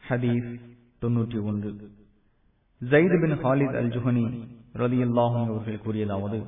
ஹதீஸ் தொன்னூற்றி ஒன்று ஜயித் பின் ஹாலித் அல் ஜுஹனி ரதியல்லாஹும் அவர்கள் கூறியதாவது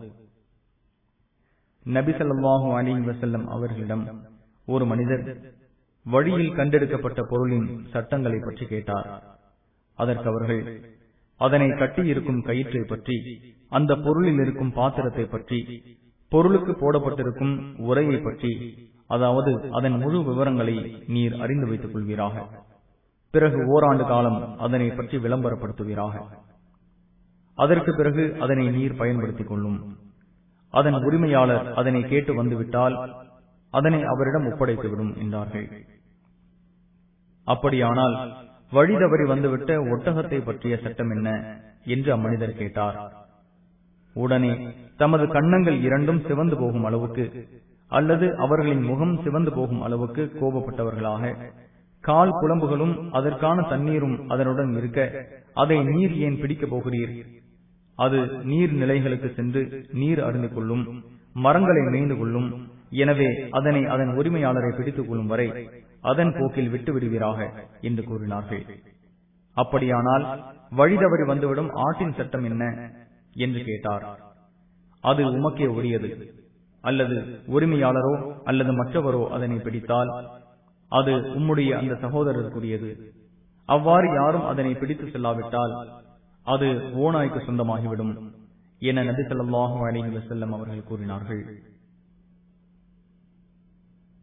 நபி ஸல்லல்லாஹு அலைஹி வஸல்லம் அவர்களிடம் ஒரு மனிதர் வழியில் கண்டெடுக்கப்பட்ட பொருளின் சட்டங்களை பற்றி கேட்டார் அதற்கு அவர்கள் அதனை கட்டியிருக்கும் கயிற்றை பற்றி அந்த பொருளில் இருக்கும் பாத்திரத்தை பற்றி பொருளுக்கு போடப்பட்டிருக்கும் உரையை பற்றி அதாவது அதன் முழு விவரங்களை நீர் அறிந்து வைத்துக் கொள்வீராக பிறகு ஓராண்டு காலம் அதனை பற்றி விளம்பரப்படுத்துவீராக அதற்கு பிறகு அதனை நீர் பயன்படுத்திக் கொள்ளும் அதன் உரிமையாளர் அதனை கேட்டு வந்துவிட்டால் அதனை அவரிடம் ஒப்படைத்துவிடும் என்றார்கள் அப்படியானால் வழி தவறி வந்துவிட்ட ஒட்டகத்தை பற்றிய சட்டம் என்ன என்று அம்மனிதர் கேட்டார் உடனே தமது கன்னங்கள் இரண்டும் சிவந்து போகும் அளவுக்கு அல்லது அவர்களின் முகம் சிவந்து போகும் அளவுக்கு கோபப்பட்டவர்களாக கால் குழம்புகளும் அதற்கான தண்ணீரும் அதனுடன் இருக்க அதை நீர் ஏன் பிடிக்கப் போகிறீர் அது நீர் நிலைகளுக்கு சென்று நீர் அருந்திக் கொள்ளும் மரங்களை மேய்ந்து கொள்ளும் எனவே அதனை அதன் உரிமையாளரை பிடித்துக் கொள்ளும் வரை அதன் போக்கில் விட்டு விடுவீராக என்று கூறினார்கள் அப்படியானால் வழி தவறி வந்துவிடும் ஆட்டின் சட்டம் என்ன என்று கேட்டார் அது உமக்கே உரியது அல்லது உரிமையாளரோ அல்லது மற்றவரோ அதனை பிடித்தால் அது உம்முடைய அந்த சகோதரருக்குரியது அவ்வாறு யாரும் அதனை பிடித்து செல்லாவிட்டால் அது ஓனாய்க்கு சொந்தமாகிவிடும் என நபி ஸல்லல்லாஹு அலைஹி வஸல்லம் அவர்கள் கூறினார்கள்